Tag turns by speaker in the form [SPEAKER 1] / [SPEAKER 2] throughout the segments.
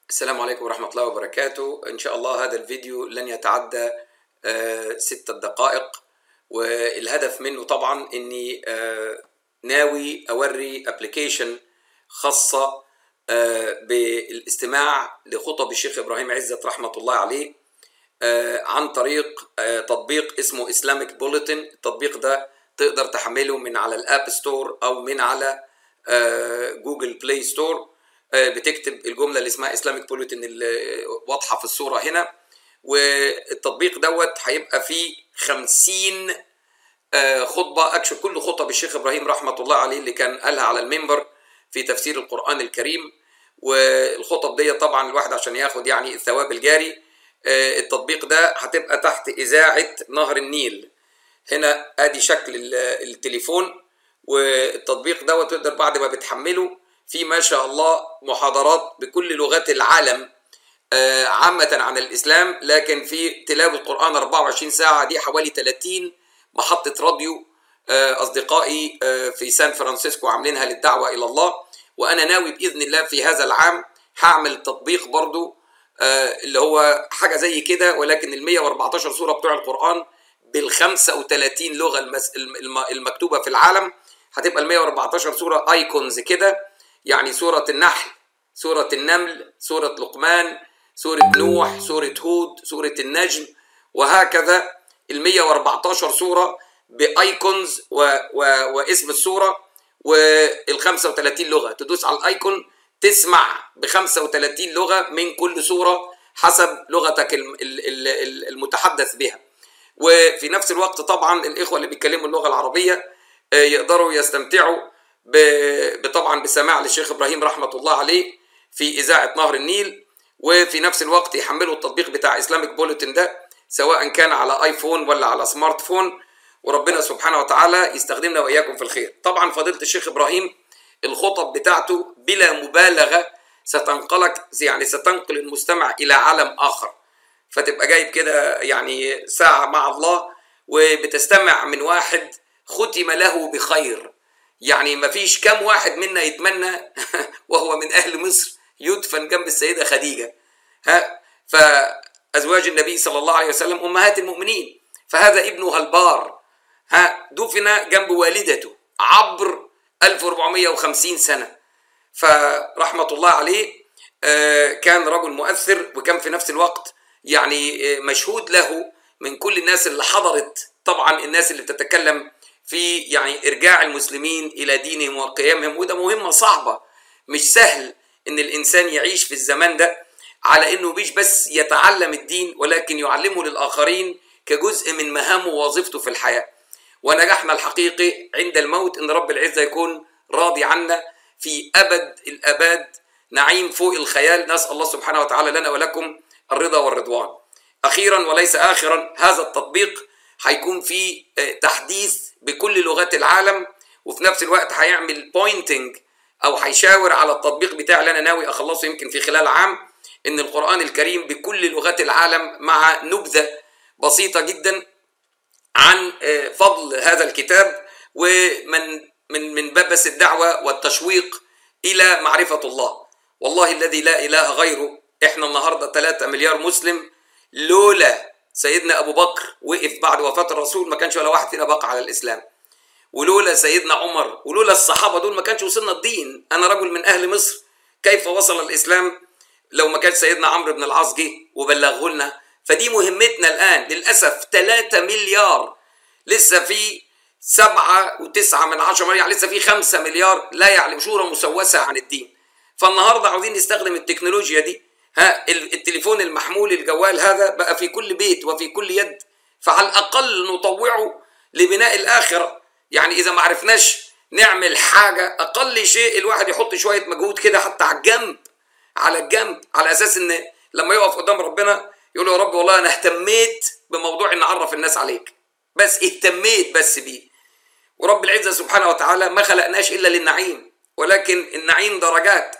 [SPEAKER 1] السلام عليكم ورحمة الله وبركاته إن شاء الله هذا الفيديو لن يتعدى آه، ستة دقائق والهدف منه طبعا إني آه، ناوي أوري ابلكيشن خاصة آه، بالاستماع لخطب الشيخ إبراهيم عزت رحمة الله عليه آه، عن طريق آه، تطبيق اسمه اسلامك بوليتن التطبيق ده تقدر تحمله من على الاب ستور او من على آه، جوجل بلاي ستور آه، بتكتب الجمله اللي اسمها اسلامك بوليتن اللي واضحه في الصوره هنا والتطبيق دوت هيبقى فيه 50 آه، خطبه اكشن كل خطب الشيخ ابراهيم رحمه الله عليه اللي كان قالها على المنبر في تفسير القران الكريم والخطب دي طبعا الواحد عشان ياخد يعني الثواب الجاري آه، التطبيق ده هتبقى تحت اذاعه نهر النيل هنا ادي شكل ال- التليفون والتطبيق ده تقدر بعد ما بتحمله في ما شاء الله محاضرات بكل لغات العالم آه، عامة عن الإسلام لكن في تلاوة القرآن 24 ساعة دي حوالي 30 محطة راديو آه، أصدقائي آه، في سان فرانسيسكو عاملينها للدعوة إلى الله وأنا ناوي بإذن الله في هذا العام هعمل تطبيق برضو آه، اللي هو حاجة زي كده ولكن ال 114 سورة بتوع القرآن بال 35 لغة المس- الم- الم- المكتوبة في العالم هتبقى ال 114 سورة ايكونز كده يعني سورة النحل سورة النمل سورة لقمان سورة نوح سورة هود سورة النجم وهكذا ال 114 سورة بايكونز و... و... واسم السورة وال 35 لغة تدوس على الايكون تسمع ب 35 لغة من كل سورة حسب لغتك الم- ال- ال- ال- المتحدث بها وفي نفس الوقت طبعا الاخوه اللي بيتكلموا اللغه العربيه آه، يقدروا يستمتعوا ب- بطبعا بسماع للشيخ ابراهيم رحمه الله عليه في اذاعه نهر النيل وفي نفس الوقت يحملوا التطبيق بتاع اسلامك بوليتن ده سواء كان على ايفون ولا على سمارت فون وربنا سبحانه وتعالى يستخدمنا واياكم في الخير طبعا فضيله الشيخ ابراهيم الخطب بتاعته بلا مبالغه ستنقلك يعني ستنقل المستمع الى عالم اخر فتبقى جايب كده يعني ساعة مع الله وبتستمع من واحد ختم له بخير يعني مفيش كم واحد منا يتمنى وهو من أهل مصر يدفن جنب السيدة خديجة ها فأزواج النبي صلى الله عليه وسلم أمهات المؤمنين فهذا ابنها البار ها دفن جنب والدته عبر 1450 سنة فرحمة الله عليه آه، كان رجل مؤثر وكان في نفس الوقت يعني آه، مشهود له من كل الناس اللي حضرت طبعا الناس اللي بتتكلم في يعني ارجاع المسلمين الى دينهم وقيامهم وده مهمه صعبه مش سهل ان الانسان يعيش في الزمان ده على انه مش بس يتعلم الدين ولكن يعلمه للاخرين كجزء من مهامه ووظيفته في الحياه ونجاحنا الحقيقي عند الموت ان رب العزه يكون راضي عنا في ابد الاباد نعيم فوق الخيال نسال الله سبحانه وتعالى لنا ولكم الرضا والرضوان اخيرا وليس اخرا هذا التطبيق هيكون فيه آه، تحديث بكل لغات العالم وفي نفس الوقت هيعمل بوينتنج او هيشاور على التطبيق بتاعي اللي انا ناوي اخلصه يمكن في خلال عام ان القران الكريم بكل لغات العالم مع نبذه بسيطه جدا عن آه، فضل هذا الكتاب ومن من من باب بس الدعوه والتشويق الى معرفه الله والله الذي لا اله غيره احنا النهارده 3 مليار مسلم لولا سيدنا ابو بكر وقف بعد وفاه الرسول ما كانش ولا واحد فينا بقى على الاسلام ولولا سيدنا عمر ولولا الصحابه دول ما كانش وصلنا الدين انا رجل من اهل مصر كيف وصل الاسلام لو ما كان سيدنا عمرو بن العاص جه وبلغه لنا فدي مهمتنا الان للاسف 3 مليار لسه في سبعة وتسعة من عشرة مليار يعني لسه في خمسة مليار لا يعلم شورى مسوسة عن الدين فالنهاردة عاوزين نستخدم التكنولوجيا دي ها ال- التليفون المحمول الجوال هذا بقى في كل بيت وفي كل يد فعلى الأقل نطوعه لبناء الآخرة يعني إذا ما عرفناش نعمل حاجة أقل شيء الواحد يحط شوية مجهود كده حتى على الجنب على الجنب على أساس إن لما يقف قدام ربنا يقول له يا رب والله أنا اهتميت بموضوع إن أعرف الناس عليك بس اهتميت بس بيه ورب العزة سبحانه وتعالى ما خلقناش إلا للنعيم ولكن النعيم درجات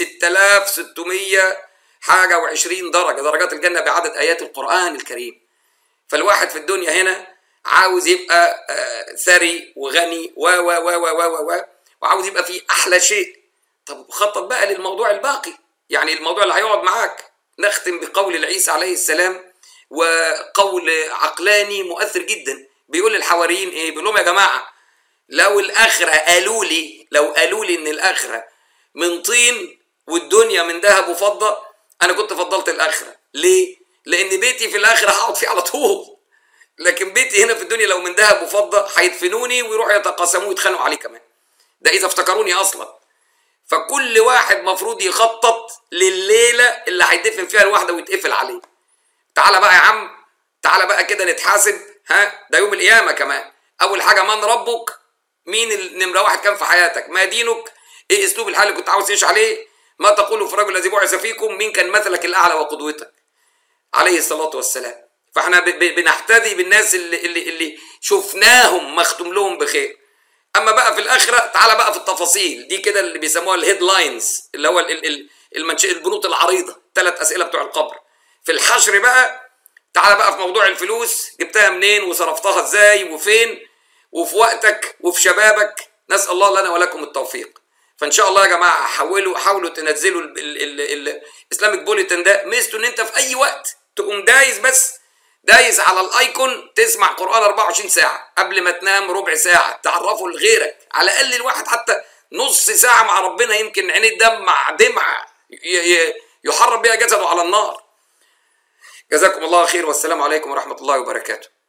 [SPEAKER 1] 6600 حاجة وعشرين درجة درجات الجنة بعدد آيات القرآن الكريم فالواحد في الدنيا هنا عاوز يبقى آه، ثري وغني و و و و و و و وعاوز يبقى فيه أحلى شيء طب خطط بقى للموضوع الباقي يعني الموضوع اللي هيقعد معاك نختم بقول عيسى عليه السلام وقول عقلاني مؤثر جدا بيقول للحواريين ايه بيقول لهم يا جماعه لو الاخره قالوا لي لو قالوا لي ان الاخره من طين والدنيا من ذهب وفضه انا كنت فضلت الاخره ليه لان بيتي في الاخره هقعد فيه على طول لكن بيتي هنا في الدنيا لو من ذهب وفضه هيدفنوني ويروحوا يتقاسموا ويتخانقوا عليه كمان ده اذا افتكروني اصلا فكل واحد مفروض يخطط لليله اللي هيدفن فيها الواحده ويتقفل عليه تعالى بقى يا عم تعالى بقى كده نتحاسب ها ده يوم القيامه كمان اول حاجه من ربك مين النمره واحد كان في حياتك ما دينك ايه اسلوب الحال اللي كنت عاوز تعيش عليه ما تقول في الرجل الذي بعث فيكم مين كان مثلك الاعلى وقدوتك عليه الصلاه والسلام فاحنا ب- ب- بنحتذي بالناس اللي اللي اللي شفناهم مختوم لهم بخير اما بقى في الاخره تعالى بقى في التفاصيل دي كده اللي بيسموها الهيدلاينز اللي هو ال- ال- ال- المنش... البنوط العريضه ثلاث اسئله بتوع القبر في الحشر بقى تعالى بقى في موضوع الفلوس جبتها منين وصرفتها ازاي وفين وفي وقتك وفي شبابك نسال الله لنا ولكم التوفيق فان شاء الله يا جماعه حاولوا حاولوا تنزلوا الاسلامك بوليتن ده ميزته ان انت في اي وقت تقوم دايس بس دايس على الايكون تسمع قران 24 ساعه قبل ما تنام ربع ساعه تعرفه لغيرك على الاقل الواحد حتى نص ساعه مع ربنا يمكن عينيه تدمع دمعه ي- ي- يحرم بها جسده على النار جزاكم الله خير والسلام عليكم ورحمه الله وبركاته